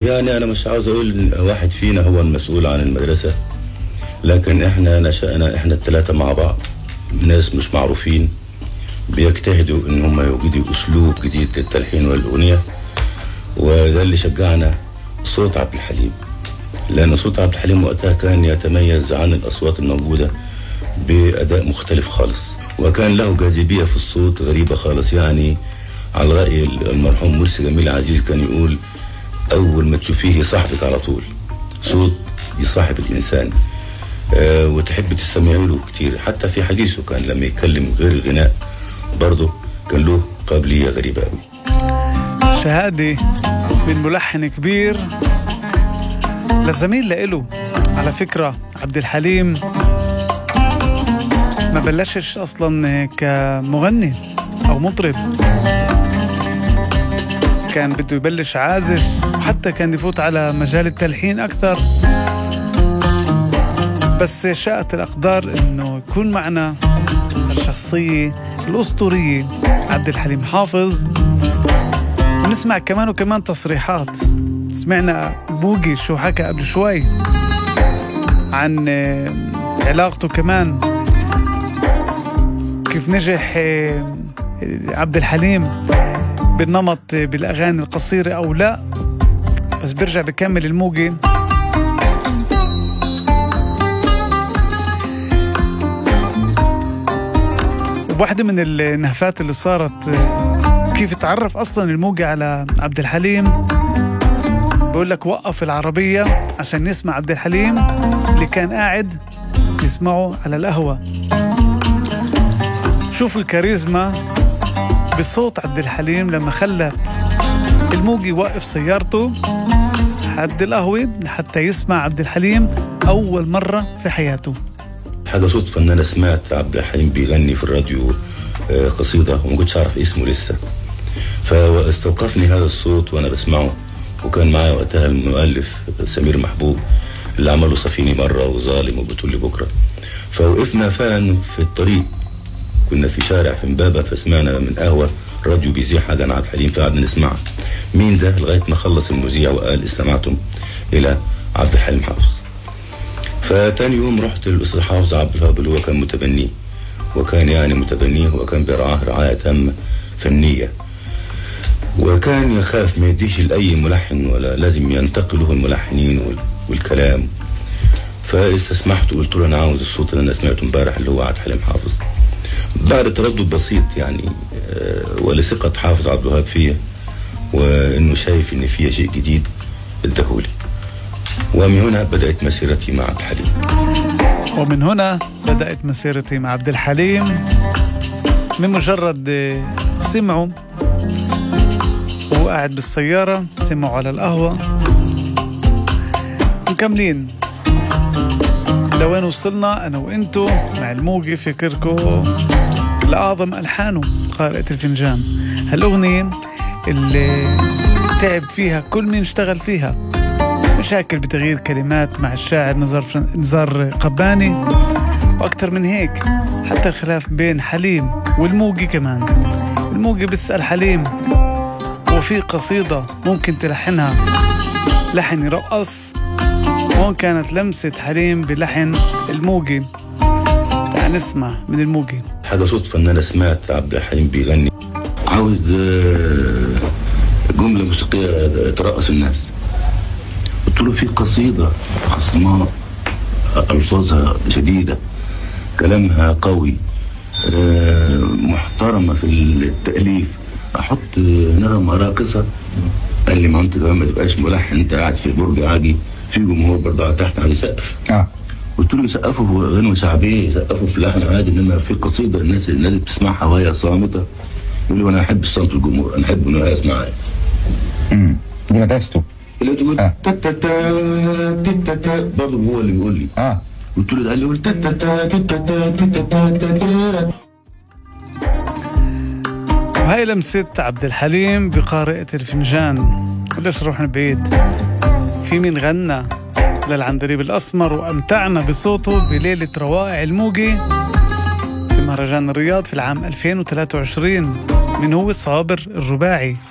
يعني انا مش عاوز اقول واحد فينا هو المسؤول عن المدرسه لكن احنا نشأنا احنا الثلاثه مع بعض ناس مش معروفين بيجتهدوا ان هم يوجدوا اسلوب جديد للتلحين والاغنيه وده اللي شجعنا صوت عبد الحليم لان صوت عبد الحليم وقتها كان يتميز عن الاصوات الموجوده باداء مختلف خالص وكان له جاذبيه في الصوت غريبه خالص يعني على راي المرحوم مرسي جميل عزيز كان يقول اول ما تشوفيه يصاحبك على طول صوت يصاحب الانسان آه وتحب تستمعي له كتير حتى في حديثه كان لما يتكلم غير الغناء برضه كان له قابليه غريبه قوي شهادة من ملحن كبير لزميل لإله على فكرة عبد الحليم ما بلشش أصلا كمغني أو مطرب كان بده يبلش عازف وحتى كان يفوت على مجال التلحين أكثر بس شاءت الأقدار إنه يكون معنا الشخصية الأسطورية عبد الحليم حافظ ونسمع كمان وكمان تصريحات سمعنا بوقي شو حكى قبل شوي عن آه، علاقته كمان كيف نجح آه، عبد الحليم بالنمط آه، بالأغاني القصيرة أو لا بس برجع بكمل الموجي واحدة من النهفات اللي صارت آه، كيف تعرف أصلا الموجي على عبد الحليم بقول لك وقف العربية عشان يسمع عبد الحليم اللي كان قاعد يسمعه على القهوة شوف الكاريزما بصوت عبد الحليم لما خلت الموجي واقف سيارته حد القهوة حتى يسمع عبد الحليم أول مرة في حياته حاجه صدفه ان انا سمعت عبد الحليم بيغني في الراديو آه، قصيده وما كنتش اعرف اسمه لسه فاستوقفني هذا الصوت وانا بسمعه وكان معايا وقتها المؤلف سمير محبوب اللي عمله صفيني مره وظالم وبتقول لي بكره فوقفنا فعلا في الطريق كنا في شارع في امبابه فسمعنا من قهوه راديو بيذيع حاجه عن عبد الحليم فقعدنا نسمعها مين ده لغايه ما خلص المذيع وقال استمعتم الى عبد الحليم حافظ فتاني يوم رحت للاستاذ حافظ عبد الوهاب اللي هو كان متبنيه وكان يعني متبنيه وكان بيرعاه رعايه تامه فنيه وكان يخاف ما يديش لاي ملحن ولا لازم ينتقله الملحنين وال- والكلام فاستسمحت وقلت له انا عاوز الصوت اللي انا سمعته امبارح اللي هو عبد الحليم حافظ بعد تردد بسيط يعني آه، ولثقه حافظ عبد الوهاب فيا وانه شايف ان فيها شيء جديد اداهولي ومن هنا بدات مسيرتي مع عبد الحليم ومن هنا بدأت مسيرتي مع عبد الحليم من مجرد آه، سمعوا وهو قاعد بالسيارة سمعوا على القهوة مكملين لوين وصلنا أنا وإنتو مع الموجي فكركو لأعظم ألحانه قارئة الفنجان هالأغنية اللي تعب فيها كل مين اشتغل فيها مشاكل بتغيير كلمات مع الشاعر نزار فن... نزار قباني واكثر من هيك حتى الخلاف بين حليم والموجي كمان الموجي بيسأل حليم وفي قصيدة ممكن تلحنها لحن يرقص هون كانت لمسة حليم بلحن الموجي تعال نسمع من الموجي حاجه صدفه ان انا سمعت عبد الحليم بيغني عاوز آه، جمله موسيقيه ترقص الناس قلت له في قصيده عصماء الفاظها شديده كلامها قوي آه، محترمه في التاليف احط نغمه راقصه قال لي ما انت كمان ما تبقاش ملحن انت قاعد في برج عاجي في جمهور برضه على تحت على سقف اه قلت له يسقفوا في غنوة شعبية يسقفوا في لحن عادي انما في قصيدة الناس الناس بتسمعها وهي صامتة يقول له انا احب صمت الجمهور انا احب انه يسمعها امم دي مدرسته اللي تقول آه. تا تا تا تا تا تا برضه هو اللي بيقول لي اه قلت له ده قال لي قول تا تا تا تا تا تا تا تا تا تا وهي لمسة عبد الحليم بقارئة الفنجان وليش رحنا بعيد في مين غنى للعندليب الأسمر وأمتعنا بصوته بليلة روائع الموجي في مهرجان الرياض في العام 2023 من هو صابر الرباعي